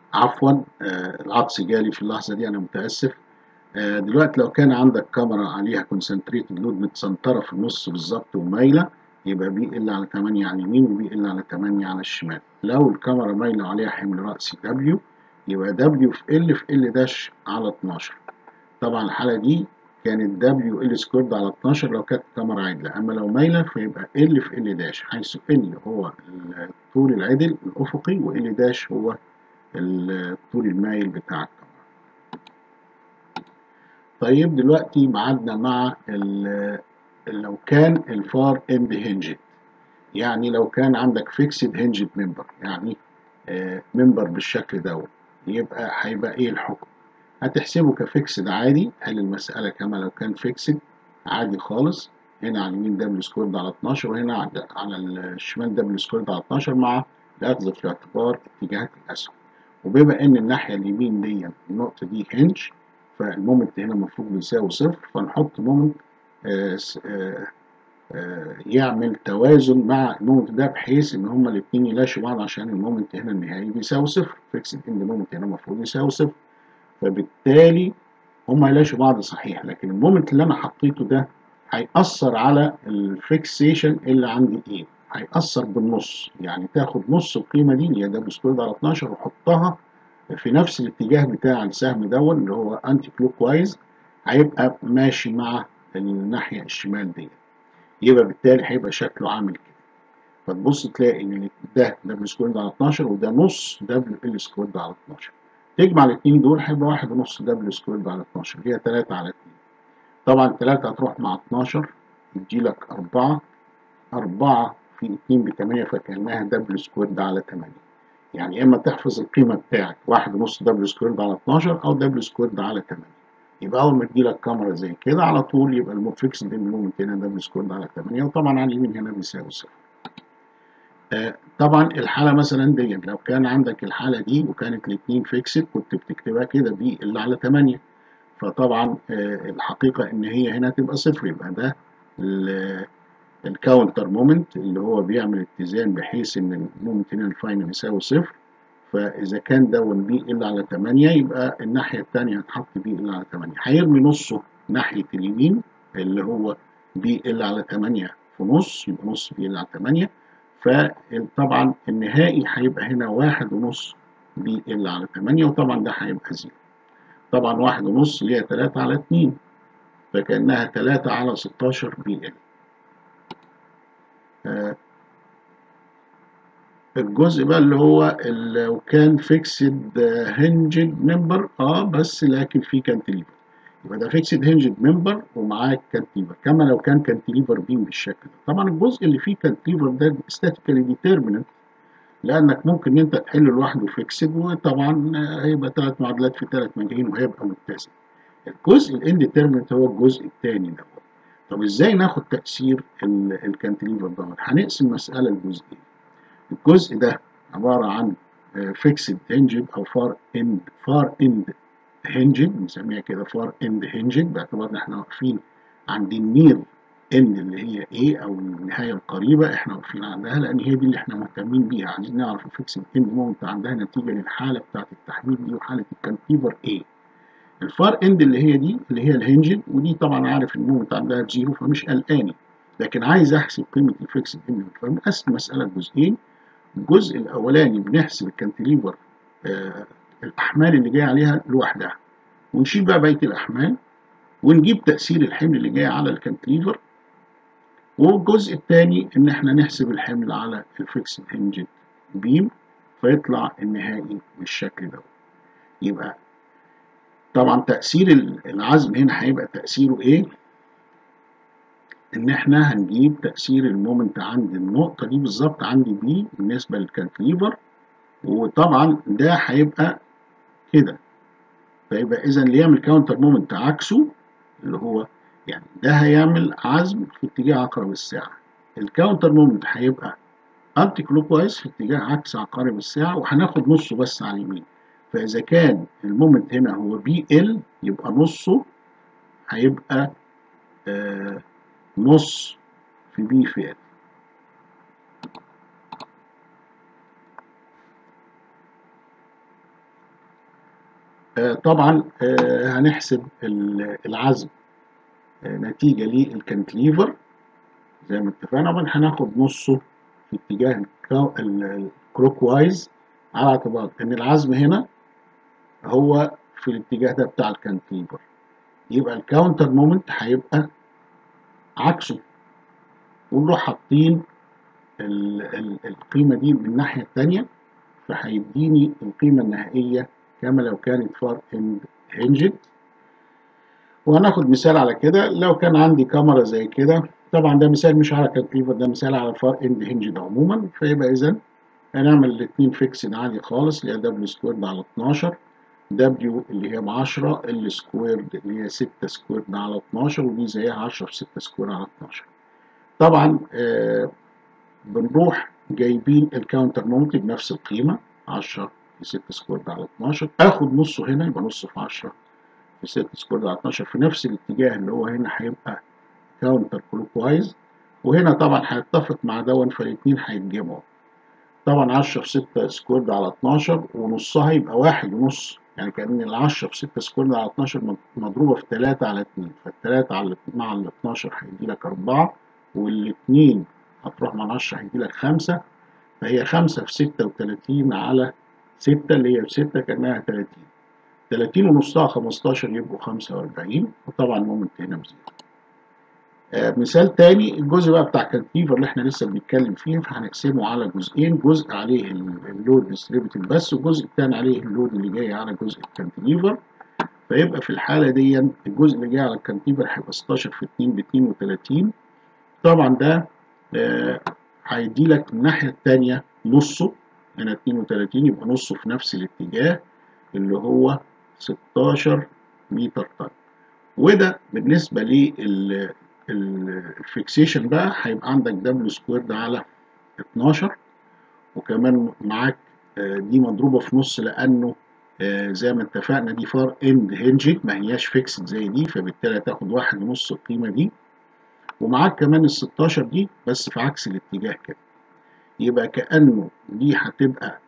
عفوا آه العطس جالي في اللحظة دي أنا متأسف آه دلوقتي لو كان عندك كاميرا عليها كونسنتريتد لود متسنطرة في النص بالظبط ومايلة يبقى بي ال على 8 على اليمين وبي ال على 8 على الشمال لو الكاميرا مايلة عليها حمل رأسي دبليو يبقى دبليو في ال في ال داش على 12 طبعا الحالة دي كانت دبليو ال سكويرد على 12 لو كانت الكاميرا عدلة أما لو مايلة فيبقى ال في ال داش حيث ال هو الطول العدل الأفقي وال داش هو الطول المايل بتاع الكاميرا طيب دلوقتي بعدنا مع لو كان الفار اند هنجد يعني لو كان عندك فيكسد هنجد ممبر يعني ممبر بالشكل دوت يبقى هيبقى ايه الحكم هتحسبه كفيكسد عادي تحل المسألة كما لو كان فيكسد عادي خالص هنا على اليمين دبليو سكويرد على 12 وهنا على الشمال دبليو سكويرد على 12 مع الأخذ في الاعتبار اتجاهات الأسهم وبما إن الناحية اليمين دي النقطة دي هنج فالمومنت هنا المفروض بيساوي صفر فنحط مومنت آه آه آه يعمل توازن مع المومنت ده بحيث إن هما الاتنين يلاشوا بعض عشان المومنت هنا النهائي بيساوي صفر فيكسد إن المومنت هنا المفروض يساوي صفر فبالتالي هما يلاشوا بعض صحيح لكن المومنت اللي انا حطيته ده هيأثر على الفيكسيشن اللي عندي ايه هيأثر بالنص يعني تاخد نص القيمة دي اللي هي دبليو سكويرد على 12 وحطها في نفس الاتجاه بتاع السهم دون اللي هو انتي كلوك وايز هيبقى ماشي مع الناحية الشمال دي يبقى بالتالي هيبقى شكله عامل كده فتبص تلاقي ان ده دبليو سكويرد على 12 وده نص دبليو ال سكويرد على 12 تجمع الاثنين دول هيبقى واحد ونص دبليو سكويرد على 12 هي 3 على 2 طبعا 3 هتروح مع 12 يديلك 4 4 في 2 ب 8 فكأنها دبليو سكويرد على 8 يعني يا اما تحفظ القيمة بتاعت واحد ونص دبليو سكويرد على 12 او دبليو سكويرد على 8 يبقى اول ما تجيلك كاميرا زي كده على طول يبقى المفكس ان المومنت هنا دبليو سكويرد على 8 وطبعا على اليمين هنا بيساوي صفر آه طبعا الحالة مثلا دي لو كان عندك الحالة دي وكانت الاتنين فيكسد كنت بتكتبها كده بي اللي على 8 فطبعا آه الحقيقة ان هي هنا تبقى صفر يبقى ده الكاونتر مومنت اللي هو بيعمل اتزان بحيث ان المومنت هنا الفاينل يساوي صفر فاذا كان دون بي ال على 8 يبقى الناحية التانية هتحط بي ال على 8 هيرمي نصه ناحية اليمين اللي هو بي ال على 8 في نص يبقى نص بي ال على 8 فطبعا النهائي هيبقى هنا واحد ونص بي ال على 8 وطبعا ده هيبقى زيرو طبعا واحد ونص اللي هي 3 على 2 فكأنها 3 على 16 بي ال آه الجزء بقى اللي هو لو كان فيكسد هنجد ممبر اه بس لكن في كانتليفر يبقى ده فيكسد هنجد ممبر ومعاه كانتليفر كما لو كان كانتليفر بيم بالشكل ده طبعا الجزء اللي فيه كانتليفر ده ستاتيكالي ديترميننت لانك ممكن ان انت تحله لوحده فيكسد وطبعا هيبقى ثلاث معادلات في ثلاث ملايين وهيبقى متسع الجزء الانديترميننت هو الجزء الثاني ده طب ازاي ناخد تاثير الكانتليفر دوت هنقسم المساله لجزئين الجزء ده عباره عن فيكسد هنجد او فار اند فار اند هنجد بنسميها كده فار اند هنجد باعتبار ان احنا واقفين عند النير ان اللي هي ايه او النهايه القريبه احنا واقفين عندها لان هي دي اللي احنا مهتمين بيها عايزين نعرف الفيكسد اند مومنت عندها نتيجه للحاله بتاعه التحميل دي وحاله الكانتيفر ايه الفار اند اللي هي دي اللي هي الهنجد ودي طبعا عارف المومنت عندها بزيرو فمش قلقاني لكن عايز احسب قيمه الفيكسد اند فبنقسم المساله لجزئين الجزء الاولاني بنحسب الكانتليفر آه الاحمال اللي جايه عليها لوحدها ونشيل بقى بقيه الاحمال ونجيب تاثير الحمل اللي جاي على الكانتليفر والجزء الثاني ان احنا نحسب الحمل على الفيكسد هنجد بيم فيطلع النهائي بالشكل ده يبقى طبعا تاثير العزم هنا هيبقى تاثيره ايه ان احنا هنجيب تاثير المومنت عند النقطه دي بالظبط عندي بي بالنسبه للكانتليفر وطبعا ده هيبقى كده فيبقى اذا اللي يعمل كاونتر مومنت عكسه اللي هو يعني ده هيعمل عزم في اتجاه عقرب الساعه الكاونتر مومنت هيبقى انتي كلوك وايز في اتجاه عكس عقارب الساعه وهناخد نصه بس على اليمين فاذا كان المومنت هنا هو بي ال يبقى نصه هيبقى آه نص في بي في ال آه طبعا آه هنحسب العزم آه نتيجة للكانتليفر زي ما اتفقنا طبعا هناخد نصه في اتجاه الكلوك وايز على اعتبار ان العزم هنا هو في الاتجاه ده بتاع الكانتليفر يبقى الكاونتر مومنت هيبقى عكسه ونروح حاطين القيمة دي من الناحية التانية فهيديني القيمة النهائية كما لو كانت فار اند هنجد وهناخد مثال على كده لو كان عندي كاميرا زي كده طبعا ده مثال مش على كانتليفر ده مثال على الفار اند هنجد عموما فيبقى اذا هنعمل الاثنين فيكسد عادي خالص اللي هي دبليو سكويرد على 12 دبليو اللي هي ب 10 ال سكويرد اللي هي 6 سكويرد على 12 ودي زيها 10 في 6 سكويرد على 12 طبعا آه بنروح جايبين الكاونتر مومنت بنفس القيمه 10 في 6 سكويرد على 12 اخد نصه هنا يبقى نص في 10 في 6 سكويرد على 12 في نفس الاتجاه اللي هو هنا هيبقى كاونتر كلوك وايز وهنا طبعا هيتفق مع دون فالاثنين هيتجمعوا طبعا 10 في 6 سكويرد على 12 ونصها يبقى واحد ونص يعني كأن ال 10 في 6 سكويرد على 12 مضروبة في 3 على 2 فال3 على مع ال 12 هيدي لك 4 والاثنين هتروح مع 10 هيدي لك 5 فهي 5 في 36 على 6 اللي هي ب 6 كأنها 30 30 ونصها 15 يبقوا 45 وطبعا مومنت هنا بزيرو آه مثال تاني الجزء بقى بتاع كانتيفر اللي احنا لسه بنتكلم فيه فهنقسمه على جزئين جزء عليه اللود ديستريبيوتد بس والجزء الثاني عليه اللود اللي جاي على جزء الكانتيفر فيبقى في الحالة دي الجزء اللي جاي على الكانتيفر هيبقى 16 في 2 ب 32 طبعا ده هيدي آه لك الناحية الثانية نصه هنا 32 يبقى نصه في نفس الاتجاه اللي هو 16 متر طن وده بالنسبة لل الفيكسيشن بقى هيبقى عندك دبليو سكويرد على 12 وكمان معاك دي مضروبة في نص لأنه زي ما اتفقنا دي فار اند هنجد ما هياش فيكسد زي دي فبالتالي هتاخد واحد ونص القيمة دي ومعاك كمان ال 16 دي بس في عكس الاتجاه كده يبقى كأنه دي هتبقى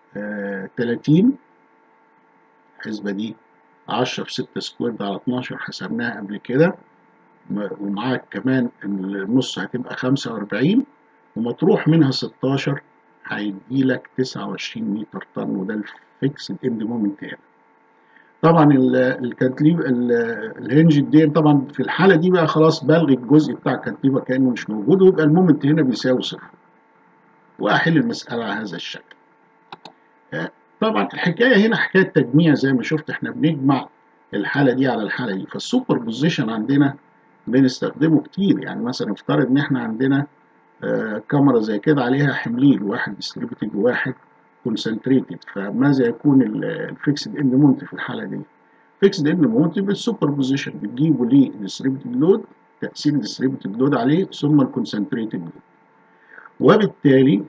30 الحسبة دي 10 في 6 سكويرد على 12 حسبناها قبل كده ومعاك كمان النص هتبقى 45 ومطروح منها 16 هيدي لك 29 متر طن وده الفيكسد اند مومنت هنا طبعا الكانتليف الهنج دي طبعا في الحاله دي بقى خلاص بلغي الجزء بتاع الكانتليفر كانه مش موجود ويبقى المومنت هنا بيساوي صفر واحل المساله على هذا الشكل طبعا الحكايه هنا حكايه تجميع زي ما شفت احنا بنجمع الحاله دي على الحاله دي فالسوبر بوزيشن عندنا بنستخدمه كتير يعني مثلا افترض ان احنا عندنا آه كاميرا زي كده عليها حملين واحد ديستريبيوتد وواحد كونسنتريتد فماذا يكون الفيكسد اند مونت في الحاله دي فيكسد اند مونت بالسوبر بوزيشن بتجيبه للديستريبيوتد لود تاثير الديستريبيوتد لود عليه ثم الكونسنتريتد لود وبالتالي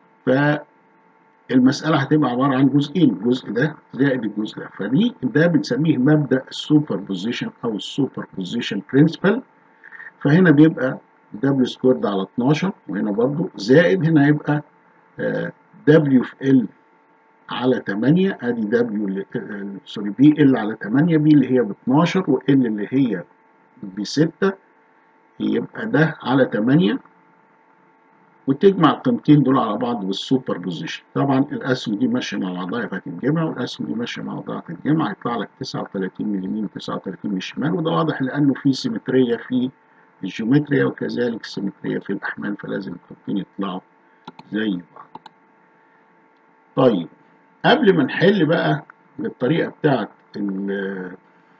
فالمساله هتبقى عباره عن جزئين الجزء ده زائد الجزء ده فدي ده بنسميه مبدا السوبر بوزيشن او السوبر بوزيشن برنسبل فهنا بيبقى دبليو سكويرد على 12 وهنا برضو زائد هنا هيبقى دبليو في ال على 8 ادي دبليو سوري بي ال على 8 بي اللي هي ب 12 وال اللي هي ب 6 يبقى ده على 8 وتجمع القيمتين دول على بعض بالسوبر بوزيشن طبعا الاسهم دي ماشيه مع بعضها فهتتجمع والاسهم دي ماشيه مع بعضها هتتجمع هيطلع لك 39 من اليمين و39 من الشمال وده واضح لانه في سيمتريه في الجيومتريا وكذلك سيمترية في الأحمال فلازم الخطين يطلعوا زي بعض. طيب قبل ما نحل بقى بالطريقة بتاعت اللي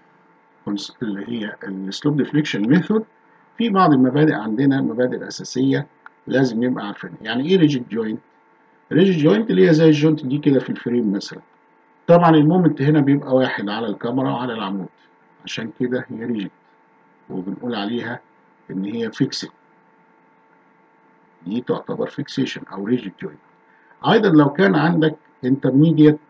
هي السلوب ديفليكشن ميثود في بعض المبادئ عندنا مبادئ أساسية لازم نبقى عارفينها يعني إيه ريجيد جوينت؟ ريجيد جوينت اللي هي زي الجوينت دي كده في الفريم مثلا طبعا المومنت هنا بيبقى واحد على الكاميرا وعلى العمود عشان كده هي ريجيد وبنقول عليها ان هي فيكسد دي تعتبر فيكسيشن او ريجيد جوينت ايضا لو كان عندك انترميديت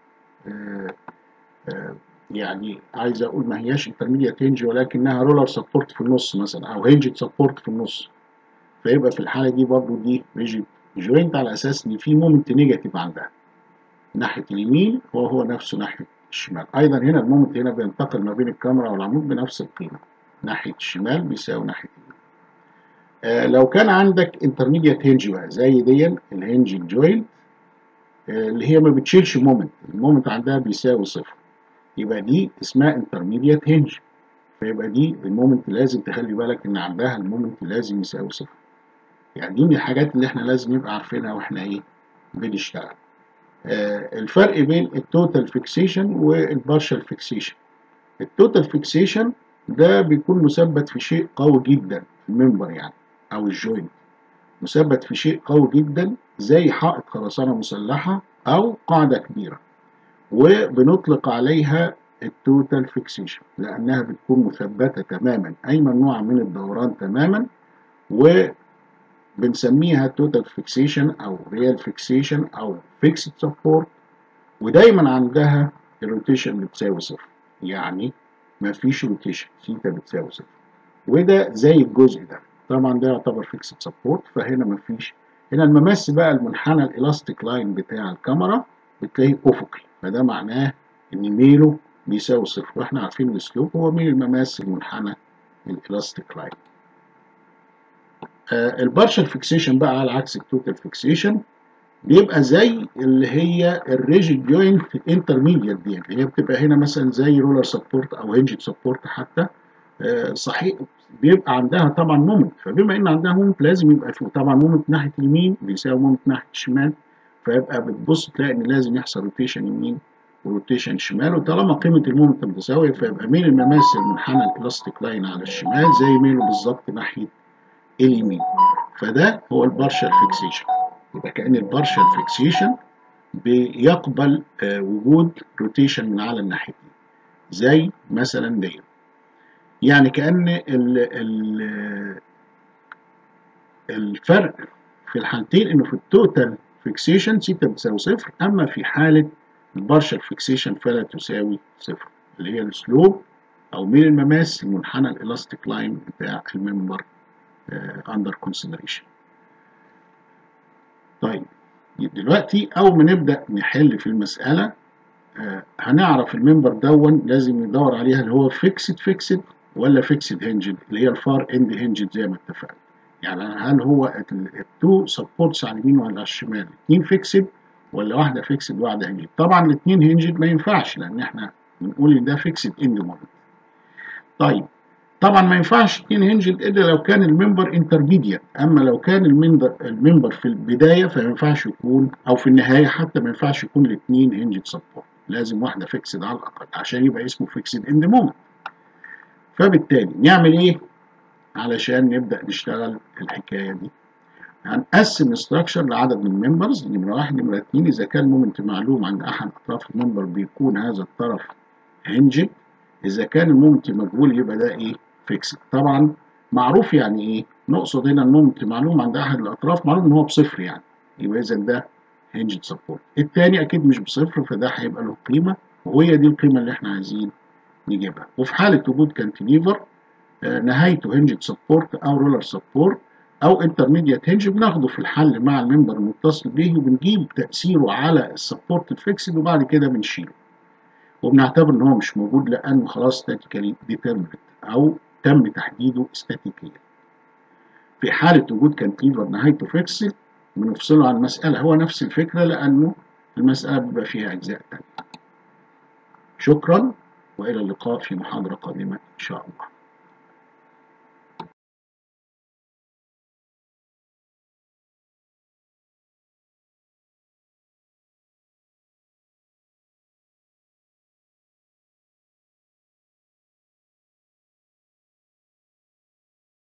يعني عايز اقول ما هياش انترميديت هنج ولكنها رولر سبورت في النص مثلا او هنج سبورت في النص فيبقى في الحاله دي برضو دي ريجيد جوينت على اساس ان في مومنت نيجاتيف عندها ناحيه اليمين وهو نفسه ناحيه الشمال ايضا هنا المومنت هنا بينتقل ما بين الكاميرا والعمود بنفس القيمه ناحيه الشمال بيساوي ناحيه اليمين آه لو كان عندك انترميديت هنج بقى زي دي الهنج الجوينت آه اللي هي ما بتشيلش مومنت المومنت عندها بيساوي صفر يبقى دي اسمها انترميديت هنج فيبقى دي المومنت لازم تخلي بالك ان عندها المومنت لازم يساوي صفر يعني دي من الحاجات اللي احنا لازم نبقى عارفينها واحنا ايه بنشتغل آه الفرق بين التوتال فيكسيشن والبارشال فيكسيشن التوتال فيكسيشن ده بيكون مثبت في شيء قوي جدا الممبر يعني او الجوينت مثبت في شيء قوي جدا زي حائط خرسانه مسلحه او قاعده كبيره وبنطلق عليها التوتال فيكسيشن لانها بتكون مثبته تماما اي ممنوعه من الدوران تماما وبنسميها توتال فيكسيشن او ريال فيكسيشن او فيكسد سبورت ودايما عندها الروتيشن بتساوي صفر يعني ما فيش روتيشن سيتا بتساوي صفر وده زي الجزء ده طبعا ده يعتبر فيكسد سبورت فهنا ما فيش هنا الممس بقى المنحنى الالاستيك لاين بتاع الكاميرا بتلاقيه افقي فده معناه ان ميله بيساوي صفر واحنا عارفين السلوب هو ميل المماس المنحنى الالاستيك لاين آه البارشال فيكسيشن بقى على عكس التوتال فيكسيشن بيبقى زي اللي هي الريجيد جوينت انترميديت دي اللي هي بتبقى هنا مثلا زي رولر سبورت او هنجد سبورت حتى آه صحيح بيبقى عندها طبعا مومنت فبما ان عندها مومنت لازم يبقى فيه طبعا مومنت ناحيه اليمين بيساوي مومنت ناحيه الشمال فيبقى بتبص تلاقي ان لازم يحصل روتيشن يمين وروتيشن شمال وطالما قيمه المومنت متساويه فيبقى ميل المماس المنحنى الالاستيك لاين على الشمال زي ميله بالظبط ناحيه اليمين فده هو البارشال فيكسيشن يبقى كأن البارشال فيكسيشن بيقبل آه وجود روتيشن من على الناحيتين زي مثلا دي يعني كأن ال ال الفرق في الحالتين انه في التوتال فيكسيشن سيتا بتساوي صفر اما في حالة البارشال فيكسيشن فلا تساوي صفر اللي هي السلوب او ميل المماس المنحنى الالاستيك لاين بتاع الممبر اندر كونسيدريشن طيب دلوقتي اول ما نبدا نحل في المساله آه هنعرف الممبر دون لازم ندور عليها اللي هو فيكسد فيكسد ولا فيكسد هنجد اللي هي الفار اند هنجد زي ما اتفقنا يعني هل هو التو سبورتس على اليمين ولا على الشمال الاثنين فيكسد ولا واحده فيكسد وواحده هنجد طبعا الاثنين هنجد ما ينفعش لان احنا بنقول ان ده فيكسد اند مومنت طيب طبعا ما ينفعش اثنين هنجد الا لو كان الممبر انترميديت اما لو كان الممبر الممبر في البدايه فما ينفعش يكون او في النهايه حتى ما ينفعش يكون الاثنين هنجد سبورت لازم واحده فيكسد على الاقل عشان يبقى اسمه فيكسد اند مومنت فبالتالي نعمل ايه علشان نبدا نشتغل الحكايه دي هنقسم الستراكشر لعدد من الممبرز نمره واحد نمره اثنين اذا كان مومنت معلوم عند احد اطراف الممبر بيكون هذا الطرف هنجد اذا كان المومنت مجهول يبقى ده ايه فيكسد طبعا معروف يعني ايه نقصد هنا المومنت معلوم عند احد الاطراف معلوم ان هو بصفر يعني يبقى اذا ده هنجد سبورت الثاني اكيد مش بصفر فده هيبقى له قيمه وهي دي القيمه اللي احنا عايزين نجيبها وفي حاله وجود كانتليفر آه نهايته هنجد سبورت او رولر سبورت او انترميديت هنج بناخده في الحل مع الممبر المتصل به وبنجيب تاثيره على السبورت الفيكسد وبعد كده بنشيله وبنعتبر ان هو مش موجود لانه خلاص ستاتيكالي ديترمنت او تم تحديده استاتيكيا في حالة وجود كانتليفر نهايته فيكسل بنفصله عن المسألة هو نفس الفكرة لأنه المسألة بيبقى فيها أجزاء تانية شكرا وإلى اللقاء في محاضرة قادمة إن شاء الله